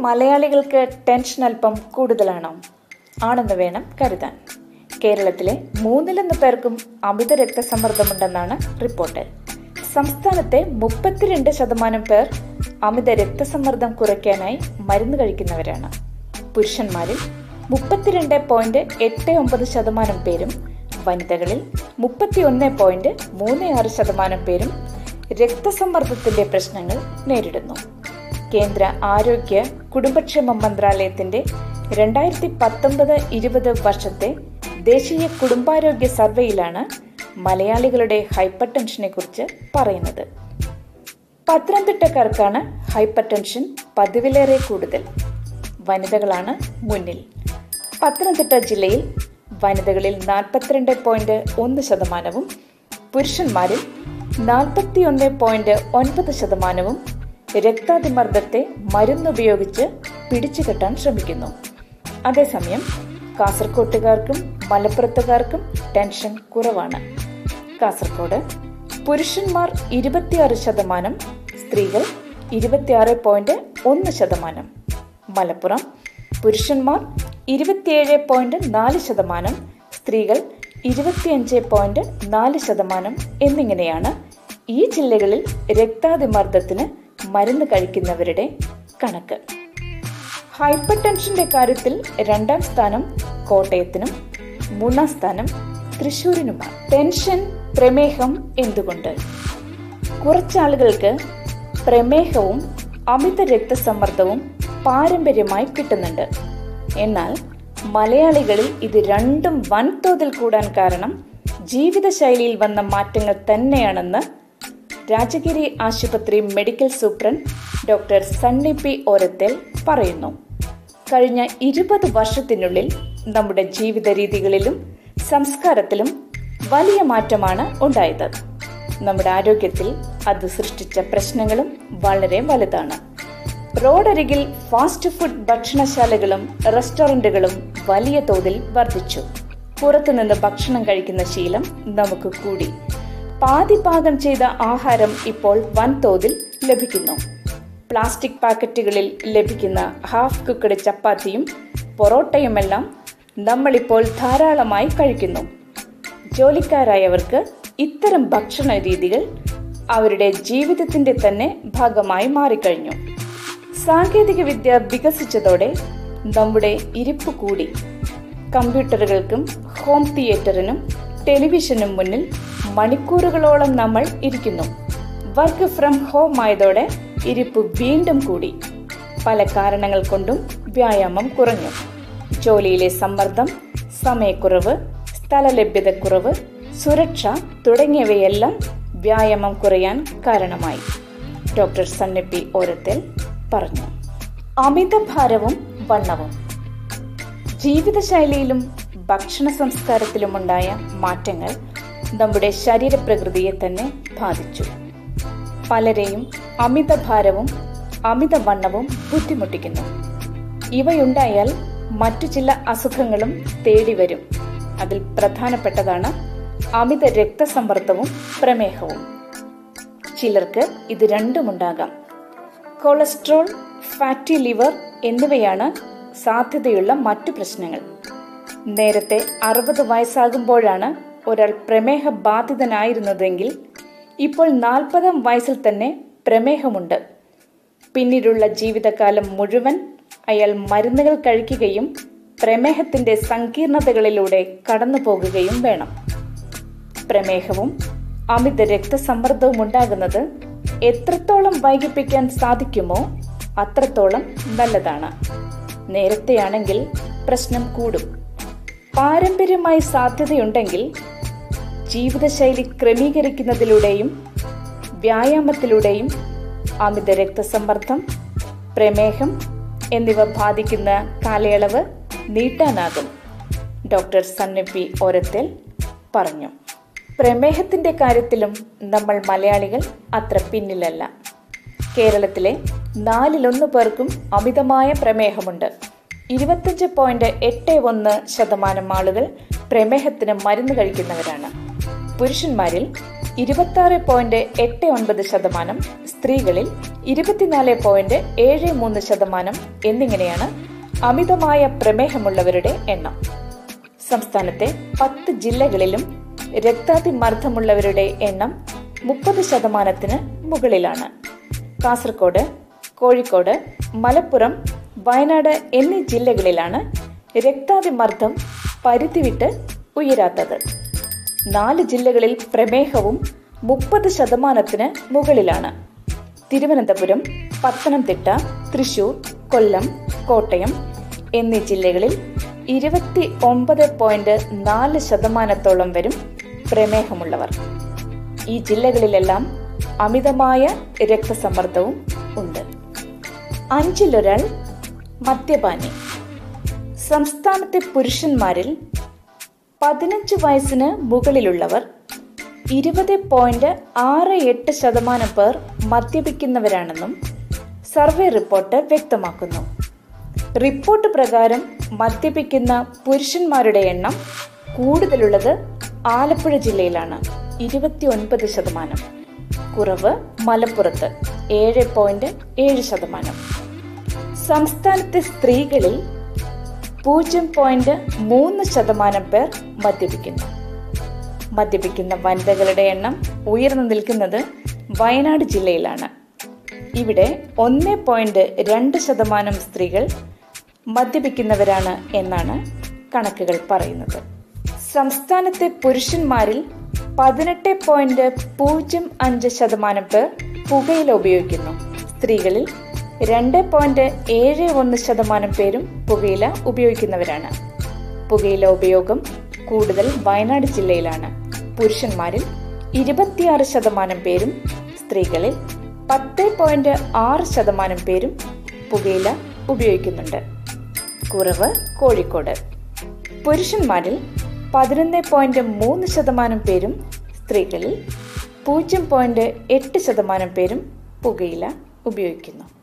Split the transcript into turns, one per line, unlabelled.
മലയാളികൾക്ക് ടെൻഷൻ അല്പം കൂടുതലാണോ ആണെന്ന് വേണം കരുതാൻ കേരളത്തിലെ മൂന്നിലൊന്ന് പേർക്കും അമിത രക്തസമ്മർദ്ദമുണ്ടെന്നാണ് റിപ്പോർട്ട് സംസ്ഥാനത്തെ മുപ്പത്തിരണ്ട് ശതമാനം പേർ അമിത രക്തസമ്മർദ്ദം കുറയ്ക്കാനായി മരുന്ന് കഴിക്കുന്നവരാണ് പുരുഷന്മാരിൽ മുപ്പത്തിരണ്ട് പോയിന്റ് എട്ട് ഒമ്പത് ശതമാനം പേരും വനിതകളിൽ മുപ്പത്തിയൊന്ന് പോയിന്റ് മൂന്ന് ആറ് ശതമാനം പേരും രക്തസമ്മർദ്ദത്തിന്റെ പ്രശ്നങ്ങൾ നേരിടുന്നു കേന്ദ്ര ആരോഗ്യ കുടുംബക്ഷേമ മന്ത്രാലയത്തിന്റെ രണ്ടായിരത്തി പത്തൊമ്പത് ഇരുപത് വർഷത്തെ ദേശീയ കുടുംബാരോഗ്യ സർവേയിലാണ് മലയാളികളുടെ ഹൈപ്പർ ടെൻഷനെ കുറിച്ച് പറയുന്നത് പത്തനംതിട്ടക്കാർക്കാണ് ഹൈപ്പർ ടെൻഷൻ പതിവിലേറെ കൂടുതൽ വനിതകളാണ് മുന്നിൽ പത്തനംതിട്ട ജില്ലയിൽ വനിതകളിൽ നാൽപ്പത്തിരണ്ട് പോയിന്റ് ഒന്ന് ശതമാനവും പുരുഷന്മാരിൽ നാൽപ്പത്തിയൊന്ന് പോയിന്റ് ഒൻപത് ശതമാനവും രക്താതിമർദ്ദത്തെ മരുന്നുപയോഗിച്ച് പിടിച്ചുകെട്ടാൻ ശ്രമിക്കുന്നു അതേസമയം കാസർകോട്ടുകാർക്കും മലപ്പുറത്തുകാർക്കും ടെൻഷൻ കുറവാണ് കാസർഗോഡ് പുരുഷന്മാർ ഇരുപത്തിയാറ് ശതമാനം സ്ത്രീകൾ ഇരുപത്തിയാറ് പോയിന്റ് ഒന്ന് ശതമാനം മലപ്പുറം പുരുഷന്മാർ ഇരുപത്തിയേഴ് പോയിന്റ് നാല് ശതമാനം സ്ത്രീകൾ ഇരുപത്തിയഞ്ച് പോയിന്റ് നാല് ശതമാനം എന്നിങ്ങനെയാണ് ഈ ജില്ലകളിൽ രക്താതിമർദ്ദത്തിന് മരുന്ന് കഴിക്കുന്നവരുടെ കണക്ക് ഹൈപ്പർ ടെൻഷന്റെ കാര്യത്തിൽ രണ്ടാം സ്ഥാനം കോട്ടയത്തിനും മൂന്നാം സ്ഥാനം തൃശൂരിനുമാണ് ടെൻഷൻ പ്രമേഹം എന്തുകൊണ്ട് കുറച്ചാളുകൾക്ക് പ്രമേഹവും അമിത രക്തസമ്മർദ്ദവും പാരമ്പര്യമായി കിട്ടുന്നുണ്ട് എന്നാൽ മലയാളികളിൽ ഇത് രണ്ടും വൻതോതിൽ കൂടാൻ കാരണം ജീവിതശൈലിയിൽ വന്ന മാറ്റങ്ങൾ തന്നെയാണെന്ന് രാജഗിരി ആശുപത്രി medical superintendent doctor Sunny P Orathel പറയുന്നു കഴിഞ്ഞ ഇരുപത് വർഷത്തിനുള്ളിൽ നമ്മുടെ ജീവിത രീതികളിലും സംസ്കാരത്തിലും വലിയ മാറ്റമാണ് ഉണ്ടായത് നമ്മുടെ ആരോഗ്യത്തിൽ അത് സൃഷ്ടിച്ച പ്രശ്നങ്ങളും വളരെ വലുതാണ് റോഡരികിൽ ഫാസ്റ്റ് ഫുഡ് ഭക്ഷണശാലകളും റെസ്റ്റോറന്റുകളും വലിയ തോതിൽ വർദ്ധിച്ചു പുറത്തുനിന്ന് ഭക്ഷണം കഴിക്കുന്ന ശീലം നമുക്ക് കൂടി പാതി പാകം ചെയ്ത ആഹാരം ഇപ്പോൾ വൻതോതിൽ ലഭിക്കുന്നു പ്ലാസ്റ്റിക് പാക്കറ്റുകളിൽ ലഭിക്കുന്ന ഹാഫ് കുക്കഡ് ചപ്പാത്തിയും പൊറോട്ടയുമെല്ലാം നമ്മളിപ്പോൾ ധാരാളമായി കഴിക്കുന്നു ജോലിക്കാരായവർക്ക് ഇത്തരം ഭക്ഷണ രീതികൾ അവരുടെ ജീവിതത്തിന്റെ തന്നെ ഭാഗമായി മാറിക്കഴിഞ്ഞു സാങ്കേതിക വിദ്യ വികസിച്ചതോടെ നമ്മുടെ ഇരിപ്പ് കൂടി കമ്പ്യൂട്ടറുകൾക്കും ഹോം തിയേറ്ററിനും ടെലിവിഷനും മുന്നിൽ മണിക്കൂറുകളോളം നമ്മൾ ഇരിക്കുന്നു വർക്ക് ഫ്രം ഹോം ആയതോടെ ഇരിപ്പ് വീണ്ടും കൂടി പല കാരണങ്ങൾ കൊണ്ടും വ്യായാമം കുറഞ്ഞു ജോലിയിലെ സമ്മർദ്ദം സമയക്കുറവ് സ്ഥലലഭ്യതക്കുറവ് സുരക്ഷ തുടങ്ങിയവയെല്ലാം വ്യായാമം കുറയാൻ കാരണമായി ഡോക്ടർ സണ്ണിപ്പി ഓരത്തിൽ പറഞ്ഞു അമിതഭാരവും വണ്ണവും ജീവിതശൈലിയിലും ഭക്ഷണ സംസ്കാരത്തിലുമുണ്ടായ മാറ്റങ്ങൾ നമ്മുടെ ശരീരപ്രകൃതിയെ തന്നെ ബാധിച്ചു പലരെയും അമിതഭാരവും അമിതവണ്ണവും ബുദ്ധിമുട്ടിക്കുന്നു ഇവയുണ്ടായാൽ മറ്റു ചില അസുഖങ്ങളും തേടി വരും അതിൽ പ്രധാനപ്പെട്ടതാണ് അമിത രക്തസമ്മർദ്ദവും പ്രമേഹവും ചിലർക്ക് ഇത് രണ്ടുമുണ്ടാകാം കൊളസ്ട്രോൾ ഫാറ്റി ലിവർ എന്നിവയാണ് സാധ്യതയുള്ള മറ്റു പ്രശ്നങ്ങൾ നേരത്തെ അറുപത് വയസ്സാകുമ്പോഴാണ് ഒരാൾ പ്രമേഹ ബാധിതനായിരുന്നതെങ്കിൽ ഇപ്പോൾ നാൽപ്പതാം വയസ്സിൽ തന്നെ പ്രമേഹമുണ്ട് പിന്നീടുള്ള ജീവിതകാലം മുഴുവൻ അയാൾ മരുന്നുകൾ കഴിക്കുകയും പ്രമേഹത്തിന്റെ സങ്കീർണതകളിലൂടെ കടന്നു പോകുകയും വേണം പ്രമേഹവും അമിത രക്തസമ്മർദ്ദവും ഉണ്ടാകുന്നത് എത്രത്തോളം വൈകിപ്പിക്കാൻ സാധിക്കുമോ അത്രത്തോളം നല്ലതാണ് നേരത്തെയാണെങ്കിൽ പ്രശ്നം കൂടും പാരമ്പര്യമായി സാധ്യതയുണ്ടെങ്കിൽ ജീവിതശൈലി ക്രമീകരിക്കുന്നതിലൂടെയും വ്യായാമത്തിലൂടെയും അമിത രക്തസമ്മർദ്ദം പ്രമേഹം എന്നിവ ബാധിക്കുന്ന കാലയളവ് നീട്ടാനാകും ഡോക്ടർ സണ്ണിപ്പി ഓരത്തേൽ പറഞ്ഞു പ്രമേഹത്തിന്റെ കാര്യത്തിലും നമ്മൾ മലയാളികൾ അത്ര പിന്നിലല്ല കേരളത്തിലെ നാലിലൊന്ന് പേർക്കും അമിതമായ പ്രമേഹമുണ്ട് ഇരുപത്തഞ്ച് പോയിന്റ് എട്ട് ഒന്ന് ശതമാനം ആളുകൾ പ്രമേഹത്തിന് മരുന്ന് കഴിക്കുന്നവരാണ് പുരുഷന്മാരിൽ ഇരുപത്തി ആറ് പോയിന്റ് എട്ട് ഒൻപത് ശതമാനം സ്ത്രീകളിൽ ഇരുപത്തിനാല് പോയിന്റ് ഏഴ് മൂന്ന് ശതമാനം എന്നിങ്ങനെയാണ് അമിതമായ പ്രമേഹമുള്ളവരുടെ എണ്ണം സംസ്ഥാനത്തെ പത്ത് ജില്ലകളിലും രക്താതിമർദ്ദമുള്ളവരുടെ എണ്ണം മുപ്പത് ശതമാനത്തിന് മുകളിലാണ് കാസർഗോഡ് കോഴിക്കോട് മലപ്പുറം വയനാട് എന്നീ ജില്ലകളിലാണ് രക്താതിമർദ്ദം പരിധിവിട്ട് ഉയരാത്തത് നാല് ജില്ലകളിൽ പ്രമേഹവും മുപ്പത് ശതമാനത്തിന് മുകളിലാണ് തിരുവനന്തപുരം പത്തനംതിട്ട തൃശൂർ കൊല്ലം കോട്ടയം എന്നീ ജില്ലകളിൽ ഇരുപത്തി ഒമ്പത് പോയിന്റ് നാല് ശതമാനത്തോളം വരും പ്രമേഹമുള്ളവർ ഈ ജില്ലകളിലെല്ലാം അമിതമായ രക്തസമ്മർദ്ദവും ഉണ്ട് അഞ്ചിലൊരാൾ മദ്യപാനി സംസ്ഥാനത്തെ പുരുഷന്മാരിൽ പതിനഞ്ച് വയസ്സിന് മുകളിലുള്ളവർ ഇരുപത് പോയിന്റ് ആറ് എട്ട് ശതമാനം പേർ മദ്യപിക്കുന്നവരാണെന്നും സർവേ റിപ്പോർട്ട് വ്യക്തമാക്കുന്നു റിപ്പോർട്ട് പ്രകാരം മദ്യപിക്കുന്ന പുരുഷന്മാരുടെ എണ്ണം കൂടുതലുള്ളത് ആലപ്പുഴ ജില്ലയിലാണ് ഇരുപത്തി ഒൻപത് ശതമാനം കുറവ് മലപ്പുറത്ത് ഏഴ് പോയിന്റ് ഏഴ് ശതമാനം സംസ്ഥാനത്തെ സ്ത്രീകളിൽ പൂജ്യം പോയിന്റ് മൂന്ന് ശതമാനം പേർ മദ്യപിക്കുന്നു മദ്യപിക്കുന്ന വനിതകളുടെ എണ്ണം ഉയർന്നു നിൽക്കുന്നത് വയനാട് ജില്ലയിലാണ് ഇവിടെ ഒന്ന് പോയിന്റ് രണ്ട് ശതമാനം സ്ത്രീകൾ മദ്യപിക്കുന്നവരാണ് എന്നാണ് കണക്കുകൾ പറയുന്നത് സംസ്ഥാനത്തെ പുരുഷന്മാരിൽ പതിനെട്ട് പോയിന്റ് പൂജ്യം അഞ്ച് ശതമാനം പേർ പുകയില ഉപയോഗിക്കുന്നു സ്ത്രീകളിൽ രണ്ട് പോയിന്റ് ഏഴ് ഒന്ന് ശതമാനം പേരും പുകയില ഉപയോഗിക്കുന്നവരാണ് പുകയില ഉപയോഗം കൂടുതൽ വയനാട് ജില്ലയിലാണ് പുരുഷന്മാരിൽ ഇരുപത്തിയാറ് ശതമാനം പേരും സ്ത്രീകളിൽ പത്ത് പോയിന്റ് ആറ് ശതമാനം പേരും പുകയില ഉപയോഗിക്കുന്നുണ്ട് കുറവ് കോഴിക്കോട് പുരുഷന്മാരിൽ പതിനൊന്ന് പോയിന്റ് മൂന്ന് ശതമാനം പേരും സ്ത്രീകളിൽ പൂജ്യം പോയിന്റ് എട്ട് ശതമാനം പേരും പുകയില ഉപയോഗിക്കുന്നു